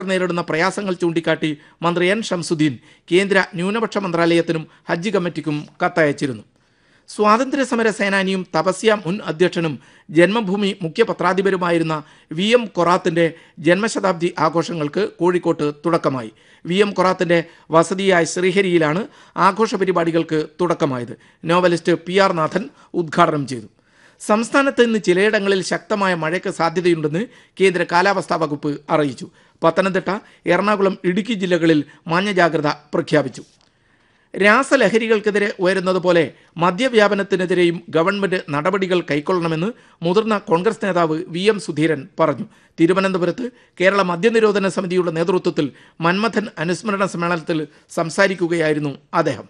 നേരിടുന്ന പ്രയാസങ്ങൾ ചൂണ്ടിക്കാട്ടി മന്ത്രി എൻ ഷംസുദ്ദീൻ കേന്ദ്ര ന്യൂനപക്ഷ മന്ത്രാലയത്തിനും ഹജ്ജ് കമ്മിറ്റിക്കും കത്തയച്ചിരുന്നു സ്വാതന്ത്ര്യ സമര സേനാനിയും തപസ്യ മുൻ അധ്യക്ഷനും ജന്മഭൂമി മുഖ്യ പത്രാധിപരുമായിരുന്ന വി എം കൊറാത്തിന്റെ ജന്മശതാബ്ദി ആഘോഷങ്ങൾക്ക് കോഴിക്കോട്ട് തുടക്കമായി വി എം കൊറാത്തിന്റെ വസതിയായ ശ്രീഹരിയിലാണ് ആഘോഷ പരിപാടികൾക്ക് തുടക്കമായത് നോവലിസ്റ്റ് പി ആർ നാഥൻ ഉദ്ഘാടനം ചെയ്തു സംസ്ഥാനത്ത് ഇന്ന് ചിലയിടങ്ങളിൽ ശക്തമായ മഴയ്ക്ക് സാധ്യതയുണ്ടെന്ന് കേന്ദ്ര കാലാവസ്ഥാ വകുപ്പ് അറിയിച്ചു പത്തനംതിട്ട എറണാകുളം ഇടുക്കി ജില്ലകളിൽ മഞ്ഞ ജാഗ്രത പ്രഖ്യാപിച്ചു രാസലഹരികൾക്കെതിരെ ഉയരുന്നത് പോലെ മദ്യവ്യാപനത്തിനെതിരെയും ഗവൺമെന്റ് നടപടികൾ കൈക്കൊള്ളണമെന്ന് മുതിർന്ന കോൺഗ്രസ് നേതാവ് വി എം സുധീരൻ പറഞ്ഞു തിരുവനന്തപുരത്ത് കേരള മദ്യനിരോധന സമിതിയുടെ നേതൃത്വത്തിൽ മന്മഥൻ അനുസ്മരണ സമ്മേളനത്തിൽ സംസാരിക്കുകയായിരുന്നു അദ്ദേഹം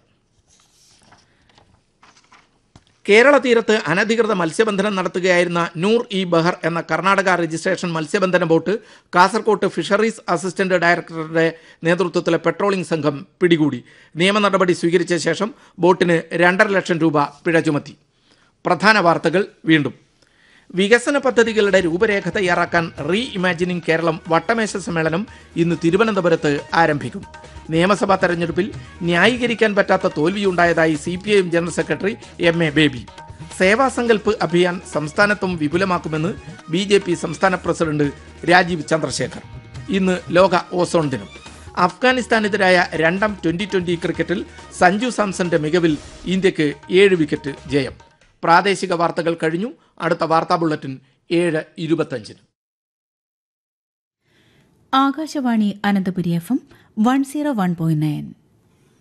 കേരള തീരത്ത് അനധികൃത മത്സ്യബന്ധനം നടത്തുകയായിരുന്ന നൂർ ഇ ബഹർ എന്ന കർണാടക രജിസ്ട്രേഷൻ മത്സ്യബന്ധന ബോട്ട് കാസർകോട്ട് ഫിഷറീസ് അസിസ്റ്റന്റ് ഡയറക്ടറുടെ നേതൃത്വത്തിലെ പെട്രോളിംഗ് സംഘം പിടികൂടി നിയമ നടപടി സ്വീകരിച്ച ശേഷം ബോട്ടിന് രണ്ടര ലക്ഷം രൂപ പിഴ ചുമത്തി പ്രധാന വാർത്തകൾ വീണ്ടും വികസന പദ്ധതികളുടെ രൂപരേഖ തയ്യാറാക്കാൻ റീ ഇമാജിനിംഗ് കേരളം വട്ടമേശ സമ്മേളനം ഇന്ന് തിരുവനന്തപുരത്ത് ആരംഭിക്കും നിയമസഭാ തെരഞ്ഞെടുപ്പിൽ ന്യായീകരിക്കാൻ പറ്റാത്ത തോൽവിയുണ്ടായതായി C P I M general secretary M A Baby Seva Sankalp Abhiyan സംസ്ഥാനത്തും വിപുലമാക്കുമെന്ന് ബി ജെ പി സംസ്ഥാന പ്രസിഡന്റ് രാജീവ് ചന്ദ്രശേഖർ ഇന്ന് ലോക ഓസോൺ ദിനം അഫ്ഗാനിസ്ഥാനെതിരായ രണ്ടാം ട്വന്റി ട്വന്റി ക്രിക്കറ്റിൽ സഞ്ജു സാംസന്റെ മികവിൽ ഇന്ത്യക്ക് ഏഴ് വിക്കറ്റ് ജയം പ്രാദേശിക വാർത്തകൾ കഴിഞ്ഞു അടുത്ത വാർത്താ ബുള്ളറ്റിൻ ഏഴ് ഇരുപത്തഞ്ചിന് Akashvani Ananthapuri F M one zero one point nine